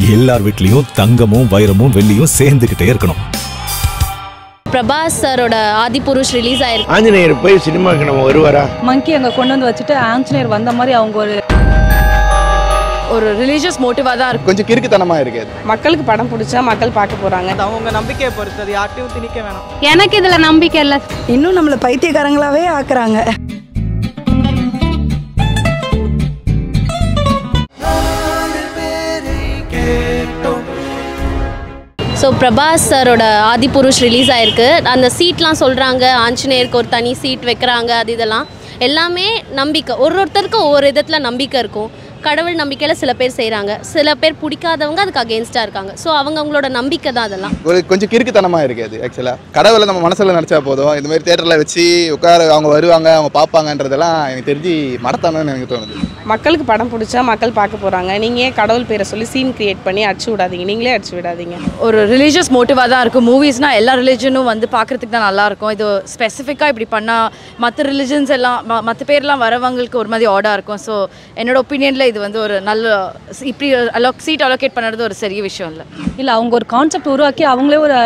எல்லார் வீட்லயும் தங்கமும் வைரமும் வெள்ளியும் சேர்ந்துகிட்டே இருக்கணும் பிரபாஸ் சாரோட ஆதிபுருஷ் ரிலீஸ் ஆயிருக்கு ஆஞ்சநேயர் போய் சினிமாவுக்கு நம்ம வருவாரா மங்கி அங்கே கொண்டு வந்து வச்சுட்டு ஆஞ்சநேயர் வந்த மாதிரி அவங்க ஒரு ஒரு ரிலீஜியஸ் மோட்டிவாக தான் இருக்கும் கொஞ்சம் கிறுக்குத்தனமாக இருக்குது மக்களுக்கு படம் பிடிச்சா மக்கள் பார்க்க போகிறாங்க அது அவங்க நம்பிக்கையை பொறுத்து அது யார்ட்டையும் திணிக்க வேணாம் எனக்கு இதுல நம்பிக்கை இல்லை இன்னும் நம்மளை பைத்தியக்காரங்களாவே ஆக்குறாங்க ஸோ பிரபாஸ் சாரோட ஆதிபுருஷ் ரிலீஸ் ஆயிருக்கு அந்த சீட்லாம் சொல்கிறாங்க ஆஞ்சநேயருக்கு ஒரு தனி சீட் வைக்கிறாங்க அது இதெல்லாம் எல்லாமே நம்பிக்கை ஒரு ஒருத்தருக்கு ஒவ்வொரு விதத்தில் நம்பிக்கை இருக்கும் கடவுள் நம்பிக்கையில் சில பேர் செய்கிறாங்க சில பேர் பிடிக்காதவங்க அதுக்கு அகேன்ஸ்டாக இருக்காங்க ஸோ அவங்க அவங்களோட நம்பிக்கை தான் அதெல்லாம் ஒரு கொஞ்சம் கிறுக்குத்தனமாக இருக்குது அது ஆக்சுவலாக கடவுளை நம்ம மனசில் நினச்சா போதும் இந்த மாதிரி தேட்டரில் வச்சு உட்கார அவங்க வருவாங்க அவங்க பார்ப்பாங்கன்றதெல்லாம் எனக்கு தெரிஞ்சு மடத்தானு எனக்கு தோணுது மக்களுக்கு படம் பிடிச்சா மக்கள் பார்க்க போகிறாங்க நீங்கள் ஏன் கடவுள் பேரை சொல்லி சீன் கிரியேட் பண்ணி அடிச்சு விடாதீங்க நீங்களே அடிச்சு விடாதீங்க ஒரு ரிலீஜியஸ் மோட்டிவாக தான் இருக்கும் மூவிஸ்னால் எல்லா ரிலிஜனும் வந்து பார்க்குறதுக்கு தான் நல்லாயிருக்கும் இது ஸ்பெசிஃபிக்காக இப்படி பண்ணால் மற்ற ரிலிஜன்ஸ் எல்லாம் மற்ற பேர்லாம் வரவங்களுக்கு ஒரு மாதிரி ஆர்டாக இருக்கும் ஸோ என்னோட ஒப்பீனியனில் இது வந்து ஒரு நல்ல இப்படி அலோக் சீட் அலோகேட் பண்ணுறது ஒரு சரிய விஷயம் இல்லை இல்லை அவங்க ஒரு கான்செப்ட் உருவாக்கி அவங்களே ஒரு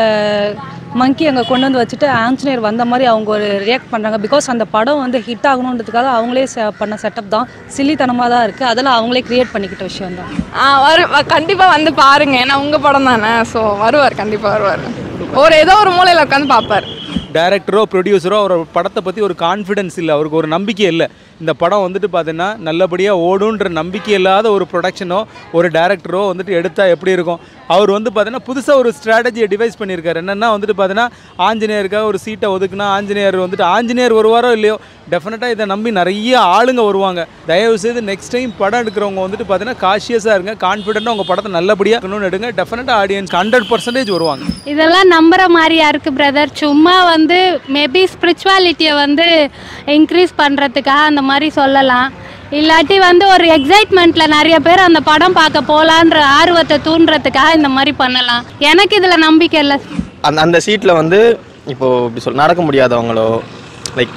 மங்கி அங்கே கொண்டு வந்து வச்சுட்டு ஆஞ்சநேயர் வந்த மாதிரி அவங்க ஒரு ரியாக்ட் பண்ணுறாங்க பிகாஸ் அந்த படம் வந்து ஹிட் ஆகணுன்றதுக்காக அவங்களே செ- பண்ண செட்டப் தான் சில்லித்தனமாக தான் இருக்குது அதெல்லாம் அவங்களே கிரியேட் பண்ணிக்கிட்ட விஷயம் தான் வரு கண்டிப்பாக வந்து பாருங்க ஏன்னா உங்கள் படம் தானே ஸோ வருவார் கண்டிப்பாக வருவார் ஒரு ஏதோ ஒரு மூலையில் உட்காந்து பார்ப்பார் டைரக்டரோ ப்ரொடியூசரோ அவர் படத்தை பற்றி ஒரு கான்ஃபிடன்ஸ் இல்லை அவருக்கு ஒரு நம்பிக்கை இல்லை இந்த படம் வந்துட்டு பார்த்தீங்கன்னா நல்லபடியாக ஓடுன்ற நம்பிக்கை இல்லாத ஒரு ப்ரொடக்ஷனோ ஒரு டேரக்டரோ வந்துட்டு எடுத்தால் எப்படி இருக்கும் அவர் வந்து பார்த்தீங்கன்னா புதுசாக ஒரு ஸ்ட்ராட்டஜியை டிவைஸ் பண்ணியிருக்காரு என்னென்னா வந்துட்டு பார்த்தீங்கன்னா ஆஞ்சநேயருக்காக ஒரு சீட்டை ஒதுக்குனா ஆஞ்சநேயர் வந்துட்டு ஆஞ்சநேயர் வருவாரோ இல்லையோ டெஃபினட்டாக இதை நம்பி நிறைய ஆளுங்க வருவாங்க தயவு செய்து நெக்ஸ்ட் டைம் படம் எடுக்கிறவங்க வந்துட்டு பார்த்தீங்கன்னா காஷியஸாக இருங்க கான்ஃபிடென்ட்டாக உங்கள் படத்தை நல்லபடியாக இருக்கணும்னு எடுங்க டெஃபினட்டாக ஆடியன்ஸ் ஹண்ட்ரட் பர்சன்டேஜ் வருவாங்க இதெல்லாம் நம்புற மாதிரியா இருக்கு பிரதர் சும்மா வந்து மேபி ஸ்பிரிச்சுவாலிட்டியை வந்து இன்க்ரீஸ் பண்ணுறதுக்காக அந்த மாதிரி சொல்லலாம் இல்லாட்டி வந்து ஒரு எக்ஸைட்மெண்ட்ல நிறைய பேர் அந்த படம் பார்க்க போகலான்ற ஆர்வத்தை தூண்டுறதுக்காக இந்த மாதிரி பண்ணலாம் எனக்கு இதில் நம்பிக்கை இல்லை அந்த அந்த சீட்டில் வந்து இப்போது இப்படி சொல் நடக்க முடியாதவங்களோ லைக்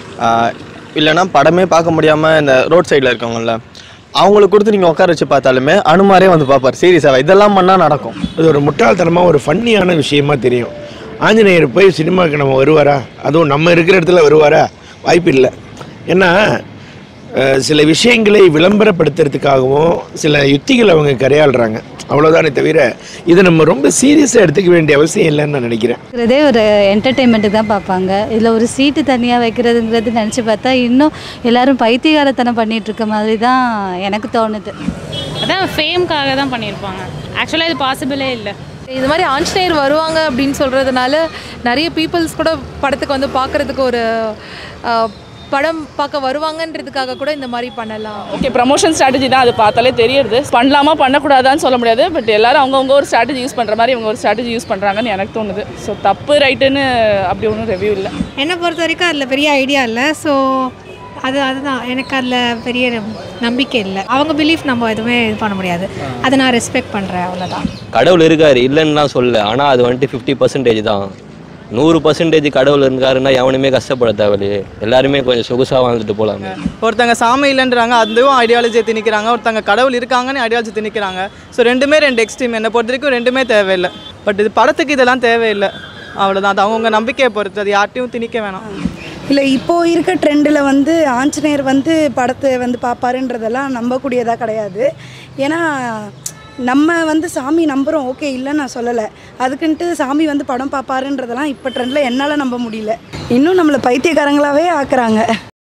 இல்லைன்னா படமே பார்க்க முடியாமல் இந்த ரோட் சைடில் இருக்கவங்கள அவங்களுக்கு கொடுத்து நீங்கள் உட்கார வச்சு பார்த்தாலுமே அனுமாரே வந்து பார்ப்பார் சீரியஸாக இதெல்லாம் பண்ணால் நடக்கும் அது ஒரு முட்டாள்தனமாக ஒரு ஃபன்னியான விஷயமா தெரியும் ஆஞ்சநேயர் போய் சினிமாவுக்கு நம்ம வருவாரா அதுவும் நம்ம இருக்கிற இடத்துல வருவாரா வாய்ப்பு இல்லை ஏன்னா அஹ், சில விஷயங்களை விளம்பரப்படுத்துறதுக்காகவும் சில யுத்திகள் அவங்க கையாளுறாங்க அவ்வளோதானே தவிர இதை நம்ம ரொம்ப சீரியஸாக எடுத்துக்க வேண்டிய அவசியம் இல்லைன்னு நான் நினைக்கிறேன் இருக்கிறதே ஒரு என்டர்டெயின்மெண்ட்டுக்கு தான் பார்ப்பாங்க இதில் ஒரு சீட்டு தனியாக வைக்கிறதுங்கிறது நினச்சி பார்த்தா இன்னும் எல்லாரும் பைத்தியகாரத்தனம் பண்ணிட்டு இருக்க மாதிரி தான் எனக்கு தோணுது அதான் ஃபேம்காக தான் பண்ணியிருப்பாங்க ஆக்சுவலாக இது பாசிபிளே இல்லை இது மாதிரி ஆஞ்சநேயர் வருவாங்க அப்படின்னு சொல்கிறதுனால நிறைய பீப்புள்ஸ் கூட படத்துக்கு வந்து பார்க்குறதுக்கு ஒரு அஹ், படம் பார்க்க வருவாங்கன்றதுக்காக கூட இந்த மாதிரி பண்ணலாம் ஓகே ப்ரமோஷன் ஸ்ட்ராட்டஜி தான் அது பார்த்தாலே தெரியுது பண்ணலாமா பண்ணக்கூடாதான்னு சொல்ல முடியாது பட் எல்லாரும் அவங்கவுங்க ஒரு ஸ்ட்ராட்டஜி யூஸ் பண்ணுற மாதிரி இவங்க ஒரு ஸ்ட்ராட்டஜி யூஸ் பண்ணுறாங்கன்னு எனக்கு தோணுது ஸோ தப்பு ரைட்டுன்னு அப்படி ஒன்றும் ரிவ்யூ இல்லை என்னை பொறுத்த வரைக்கும் அதில் பெரிய ஐடியா இல்லை ஸோ அது அதுதான் எனக்கு அதில் பெரிய நம்பிக்கை இல்லை அவங்க பிலீஃப் நம்ம எதுவுமே இது பண்ண முடியாது அதை நான் ரெஸ்பெக்ட் பண்ணுறேன் அவ்வளோதான் கடவுள் இருக்காரு இல்லைன்னுலாம் சொல்ல ஆனால் அது வந்துட்டு ஃபிஃப்டி பர்சன்டேஜ் தான் நூறு பர்சன்டேஜ் கடவுள் இருக்காருன்னா எவனுமே கஷ்டப்பட தேவையில்லையே எல்லாருமே கொஞ்சம் சொகுசாக வாழ்ந்துட்டு போகலாமே ஒருத்தங்க சாமி இல்லைன்றாங்க அதுவும் ஐடியாலஜியை திணிக்கிறாங்க ஒருத்தங்க கடவுள் இருக்காங்கன்னு ஐடியாலஜி திணிக்கிறாங்க ஸோ ரெண்டுமே ரெண்டு எக்ஸ்ட்ரீம் என்னை பொறுத்த வரைக்கும் ரெண்டுமே தேவையில்லை பட் இது படத்துக்கு இதெல்லாம் தேவையில்லை அவ்வளோதான் அது அவங்கவுங்க நம்பிக்கையை பொறுத்து அது யார்ட்டையும் திணிக்க வேணாம் இல்லை இப்போது இருக்க ட்ரெண்டில் வந்து ஆஞ்சநேயர் வந்து படத்தை வந்து பார்ப்பாருன்றதெல்லாம் நம்பக்கூடியதாக கிடையாது ஏன்னா நம்ம வந்து சாமி நம்புகிறோம் ஓகே இல்லைன்னு நான் சொல்லலை அதுக்குன்ட்டு சாமி வந்து படம் பார்ப்பாருன்றதெல்லாம் இப்போ ட்ரெண்டில் என்னால் நம்ப முடியல இன்னும் நம்மளை பைத்தியக்காரங்களாவே ஆக்குறாங்க